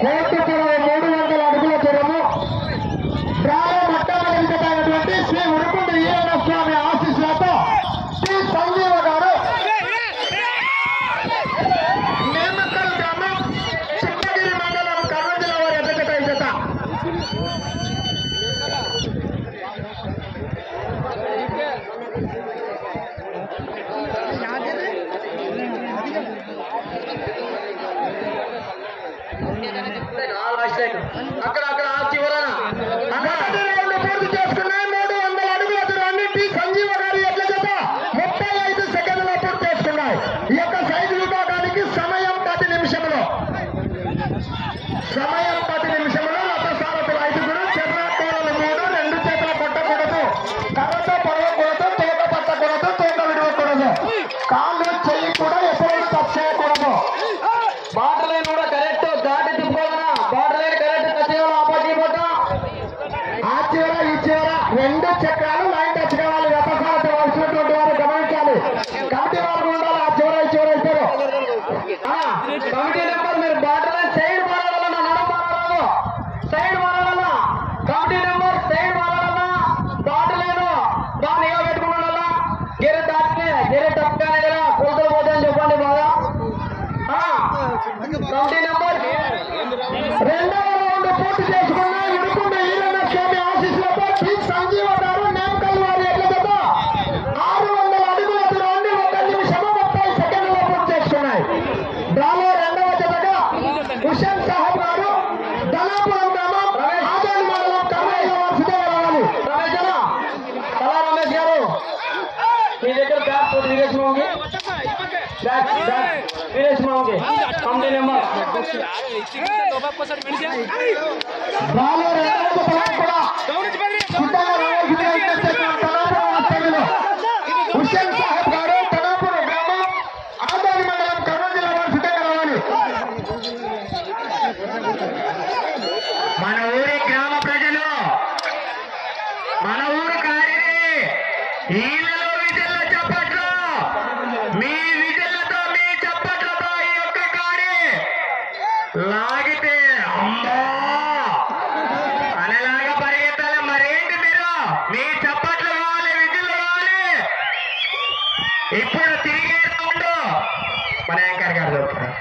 Court పొడవు మూడు వందల అడుగుల దూరము డ్రాలో మొట్టమొదటిదైనటువంటి శ్రీ ఉరుకుండి ఈరణ స్వామి ఆశీస్సులతో శ్రీ సంజీవ గారు నేమకల్ గ్రామం చిన్నగిరి మండలం కర్నూలు జిల్లా వారి ఎద్దట జత అక్కడ అక్కడ ఆ చివరన మొదటి రౌండ్ పూర్తి చేసుకున్నాయి మూడు వందల అడుగుల దూరాన్ని టి సంజీవ గారి ఎడ్ల జత ముప్పై ఐదు సెకండ్ల పూర్తి చేసుకున్నాయి ఈ యొక్క సైజు విభాగానికి సమయం పది నిమిషంలో సమయం పది నిమిషంలో రథ సారథులు ఐదుగురు చెర్రాకోలలు మూడు రెండు చేతుల కొట్టకూడదు కర్రతో పొడవకూడదు తోక పట్టకూడదు తోక విడవకూడదు కాళ్ళు చెయ్యి కూడా ఎప్పుడు తప్పు చేయకూడదు బార్డర్ లైన్ కూడా కరెక్ట్ దాటి తిప్పుకోవాలన్నా బార్డర్ లైన్ కరెక్ట్ టచ్ చేయాలి ఆపోజిట్ పట్ట ఆ చివర ఈ చివర రెండు చక్రాలు లైన్ టచ్ కావాలి రథసారథి వచ్చినటువంటి వారు గమనించాలి కమిటీ వారు ఉండాలి ఆ చివర ఈ చివర ఇద్దరు కమిటీ నెంబర్ మీరు బార్డర్ లైన్ సైడ్ మారాలన్నా నడ మారాలను సైడ్ మారాలన్నా కమిటీ నెంబర్ సైడ్ మారాలన్నా బార్డర్ లైన్ బాగా నిఘా పెట్టుకున్నాడల్లా గేరే దాటితే గేరే తప్పగానే కదా కొలతలు పోతాయని చెప్పండి బాగా ఆ, కమిటీ నెంబర్ రెండవ రౌండ్ పూర్తి చేసుకున్న ఇరుకుండ ఈరన్న స్వామి ఆశీస్సులతో టి సంజీవ గారు నేమకల్ వారి ఎడ్ల జత ఆరు వందల అడుగుల దూరాన్ని ఒక నిమిషము ముప్పై సెకండ్లలో పూర్తి చేసుకున్నాయి దానిలో రెండవ జతగా హుషేన్ సాహబ్ గారు దళాపురం గ్రామం ఆదాని మండలం కర్నూలు వారు సిద్ధంగా రావాలి రమేష్ అన్న కళా రమేష్ గారు మీ దగ్గర బ్యాట్ పోటీ వీరేష్ మామకి బ్యాట్ బ్యాట్ వీరేష్ మామకి కమిటీ నెంబర్ దానిలో రెండవ జత కూడా సిద్ధంగా రావాల్సిందిగా విజ్ఞప్తి చేస్తున్నాం. తలాపురం ఆస్ట్రేలియాలో హుస్సేన్ సాహెబ్ గారు తలాపురం గ్రామం ఆదాని మండలం కర్నూలు జిల్లా వారు సిద్ధంగా రావాలి మన ఊరి గ్రామ ప్రజలు మన ఊరు కాడిని ఈలలో విజల్ల చప్పట్లు మీ విజల్లతో మీ చప్పట్లతో ఈ యొక్క కాడి లాగితే అమ్మా అనేలాగా పరిగెత్తాలి మరేంటి మీరు మీ చప్పట్లు కావాలి విజులు కావాలి ఇప్పుడు తిరిగే రౌండ్ మన యాంకర్ గారు చెప్తారు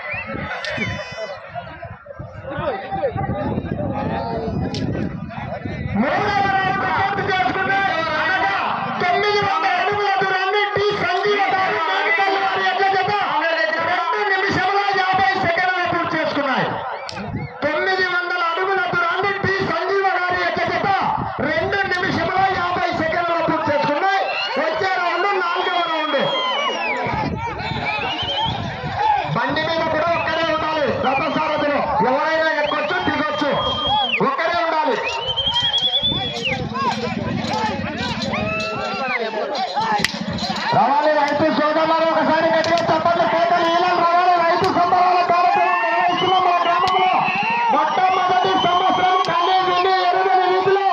మూడవ రౌండ్ పూర్తి చేసుకున్నారు. అనగా తొమ్మిది వందల అడుగుల దూరాన్ని టి సంజీవ గారు మేడికల్ వారి ఎడ్ల జత రెండు నిమిషముల యాభై సెకండ్లు పూర్తి చేసుకున్నాయి తొమ్మిది వందల అడుగుల దూరాన్ని టి సంజీవ గారి ఎడ్ల జత రెండు నిమిషముల యాభై సెకండ్లు పూర్తి చేసుకున్నాయి వచ్చే రౌండ్ నాలుగవ రౌండ్ బండి మీద కూడా ఒక్కడే ఉండాలి రథసారథులు ఎవరైనా ఎక్కొచ్చు దిగొచ్చు ఒక్కడే ఉండాలి రావాలి రైతు సోదరులు ఒకసారి గట్టిగా చెప్పండి కోటలు ఈలం రావాలి రైతు సంబరాల కార్యక్రమం నిర్వహిస్తున్నాం మా గ్రామంలో మొట్టమొదటి సంవత్సరం కన్నీ విని ఎరుగని రీతిలో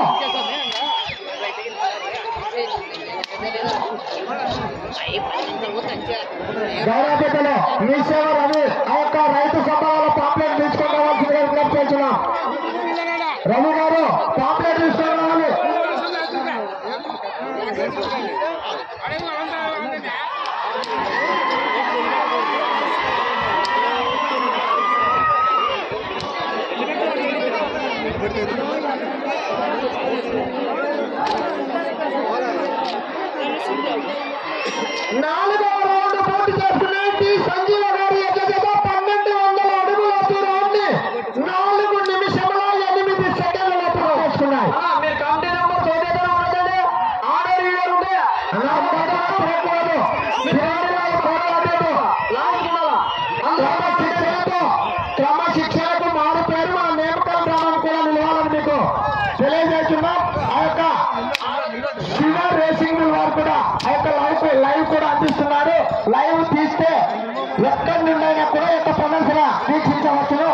గౌరవతలో మీ సేవ రవి ఆ యొక్క రైతు సంబరాల పాంప్లెట్ తీసుకొని రావాల్సిందిగా విజ్ఞప్తి చేస్తున్నాం రవి గారు పాంప్లెట్ తీసుకొని రావాలి నాలుగవ రౌండ్ పూర్తి చేసుకున్నాయి టి సంజీవ గారి యొక్క జత పన్నెండు వందల అడుగుల దూరాన్ని నాలుగు నిమిషముల ఎనిమిది సెకండ్ల పూర్తి చేసుకున్నాయి మీరు కమిటీ నెంబర్ చోటేతనం ఉండదండి ఆర్డర్ ఈడర్ ఉంటే అలా మొదట తిరగకూడదు. తిరగడిలో పోరాడలేదు. లాస్ట్ ఉండాలా క్రమశిక్షణతో క్రమశిక్షణకు మారు పేరు మన నేమకం గ్రామం కూడా నిలవాలని మీకు తెలియజేస్తున్నాం ఆ యొక్క శివ రేసింగ్ వారు కూడా ఆ యొక్క లైవ్ లైవ్ కూడా అందిస్తున్నారు లైవ్ తీస్తే ఎక్కడి నుండైనా కూడా యొక్క ప్రదర్శన వీక్షించవచ్చును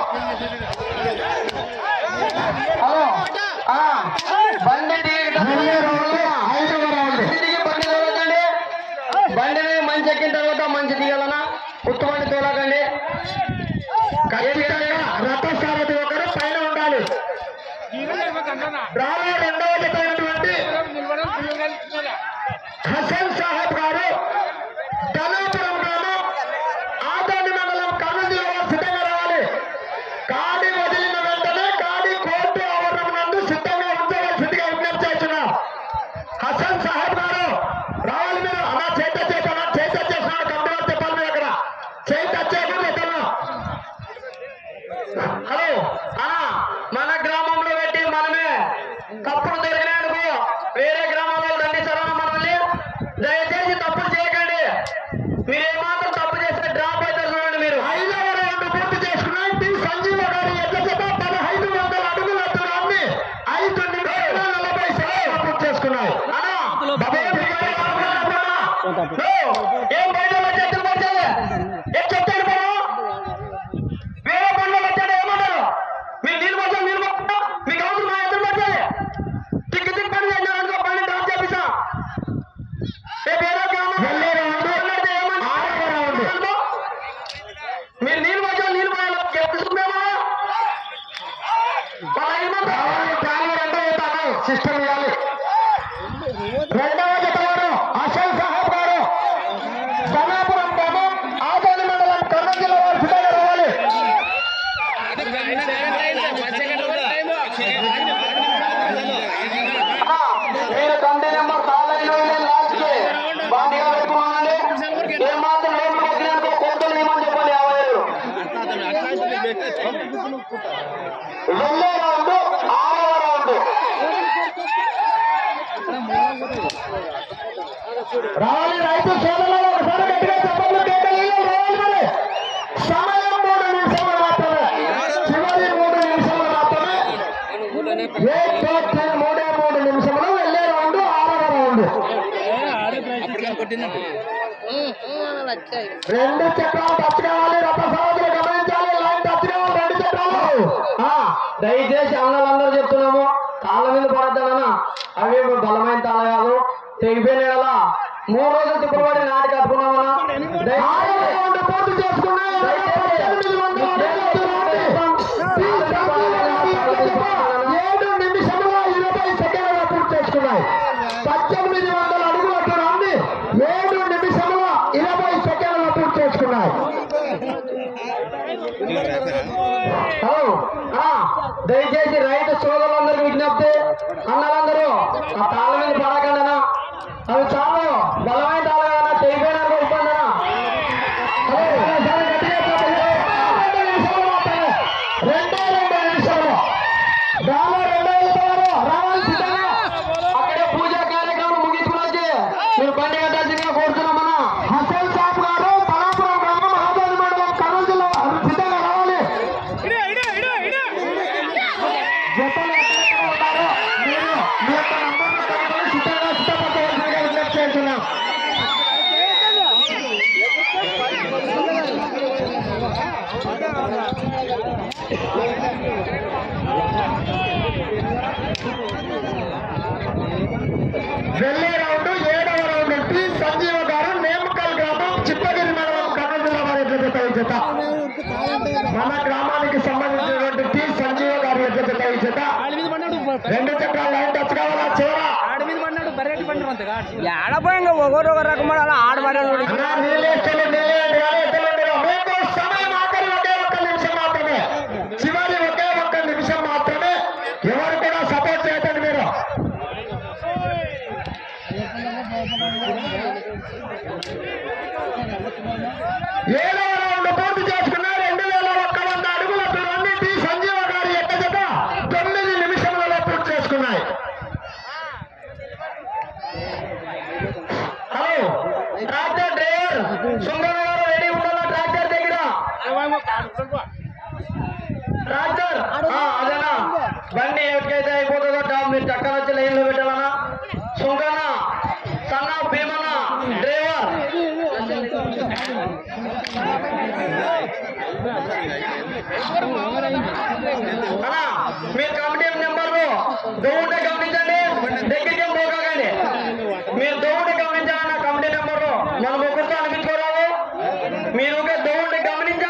హలో ఆ, బండి దిగి వెళ్ళే రౌండ్ ఐదవ రౌండ్ బండి దిగి బండి తోలకండి బండి మీద మంచి ఎక్కిన తర్వాత మంచి దిగాలనా పుత్తు బండి తోలకండి ఖచ్చితంగా రథసారథి ఒకరు ఏం బయట చేతులు పట్టాలి ఏం చెప్తాడు మనం వేరే పనులు వచ్చాడు ఏమన్నారు మీరు నీళ్ళు పట్టాలి నీళ్ళు పట్టా మీకు అవసరం మా ఎదురు పట్టాలి తిక్కి తిక్కి పని చేసినారనుకో పని డ్రాప్ చేపిస్తా రేపు ఏదో గ్రామం వెళ్ళితే ఏమన్నా మీరు నీళ్ళు పట్టాలి నీళ్ళు పట్టాలి చెప్తున్నామా సిస్టమ్ ఇవ్వాలి రెండవ జత వారు అశోక్ సాహెబ్ గారు సనాపురం గ్రామం ఆదోని మండలం కర్నూలు జిల్లా వారు సిద్ధంగా రావాలి అన్నా, మీరు తండ్రి నెంబర్ తాళ్ళలో లాస్ట్ కి బాండిగా పెట్టుకున్నానండి ఏ మాత్రం లోపలికి వచ్చినాకో కొంతలు ఇవ్వమని చెప్పండి యాభై ఏళ్ళు రెండో రౌండ్ ఆరవ రౌండ్ రావాలి రైతు సోదరులు ఒకసారి గట్టిగా చెప్పండి కేకలు రావాలి మరి సమయం మూడు నిమిషాలు మాత్రమే చివరి మూడు నిమిషాలు మాత్రమే ఏ టోటల్ మూడే మూడు నిమిషములు వెళ్ళే రౌండ్ ఆరవ రౌండ్ రెండు చక్రాలు టచ్ కావాలి రథ సారథులు గమనించాలి లైన్ టచ్ కావాలి రెండు చక్రాలు ఆ, దయచేసి అన్నలందరూ చెప్తున్నాము తాళ్ళ మీద పడద్దానన్నా అవి బలమైన తాళ కాదు తెగిపోయిన కదా మూడు రోజులు తిప్పబడి నాటి కట్టుకున్నామన్నా పూర్తి చేసుకున్నా ఏడు నిమిషముల ఇరవై సెకండ్ల పూర్తి చేసుకున్నాయి పద్దెనిమిది వందల అడుగుల రాంది ఏడు నిమిషముల ఇరవై సెకండ్ల పూర్తి చేసుకున్నాయి హలో ఆ, దయచేసి రైతు సోదరులందరికీ విజ్ఞప్తి అన్నలందరూ ఆ తాళ మీద పడకండి అవి చాలు బలమైన తాళ కదా చేయిపోయినారు ఇబ్బంది హలో ఒకసారి గట్టిగా చెప్పండి. రెండు నిమిషాలు మాత్రమే. రెండే రెండు నిమిషాలు దానిలో రెండో వారు రావాలి సిద్ధంగా అక్కడే పూజా కార్యక్రమం ముగించుకుని మీరు బండి కట్టాల్సిందిగా కోరుతున్నామన్నా హసన్ సాబ్ గారు పలాపురం గ్రామం ఆదోని మండలం కర్నూలు జిల్లా సిద్ధంగా రావాలి జతలు ఎక్కడెక్కడ ఉన్నారో మీరు మీ యొక్క నంబర్లు కనుక్కొని సిద్ధంగా సిద్ధపరచవలసిందిగా విజ్ఞప్తి చేస్తున్నాం వెళ్ళే రౌండ్ ఏడవ రౌండ్ టి సంజీవ గారు నేమకల్ గ్రామం చిత్తగిరి మండలం కర్నూలు జిల్లా వారి ఎట్ల జత ఈ జత మన గ్రామానికి సంబంధించినటువంటి టి సంజీవ గారి ఎట్ల జత ఈ జత రెండు చక్రాల లైన్ టచ్ కావాలా చివర ఏడపోయింగా ఒకరు ఒక రకమైన అలా ఆడబడాలి అన్నా నీళ్ళేస్తలే నీళ్ళేయండి కానీ ఎత్తలేండి మీరు. మీకు సమయం ఆఖరి ఒకే ఒక్క నిమిషం మాత్రమే చివరి ఒకే ఒక్క నిమిషం మాత్రమే ఎవరు కూడా సపోర్ట్ చేయటండి మీరు ఏడవ రౌండ్ పూర్తి చేసుకున్న రెండు వేల ఒక్క వంద అడుగుల దూరాన్ని టి సంజీవ గారి ఎక్క జత తొమ్మిది నిమిషములలో పూర్తి చేసుకున్నాయి హలో ట్రాక్టర్ డ్రైవర్ సుందర గారు రెడీ ఉండాలా ట్రాక్టర్ దగ్గర ట్రాక్టర్ ఆ, అదేనా బండి ఎక్కడికైతే అయిపోతుందో టాప్ మీరు చక్కర వచ్చి లైన్ లో పెట్టాలనా సుంకన్న సన్న భీమన్న డ్రైవర్ అన్నా మీరు కమిటీ నెంబర్లు దోవుంటే గమనించండి దగ్గరికి ఏం పోకాకండి మీరు దోవుంటే గమనించాలన్న కమిటీ నెంబర్లు మన ముగ్గురితో అనిపించుకోరాదు మీరు దోవుంటే గమనించండి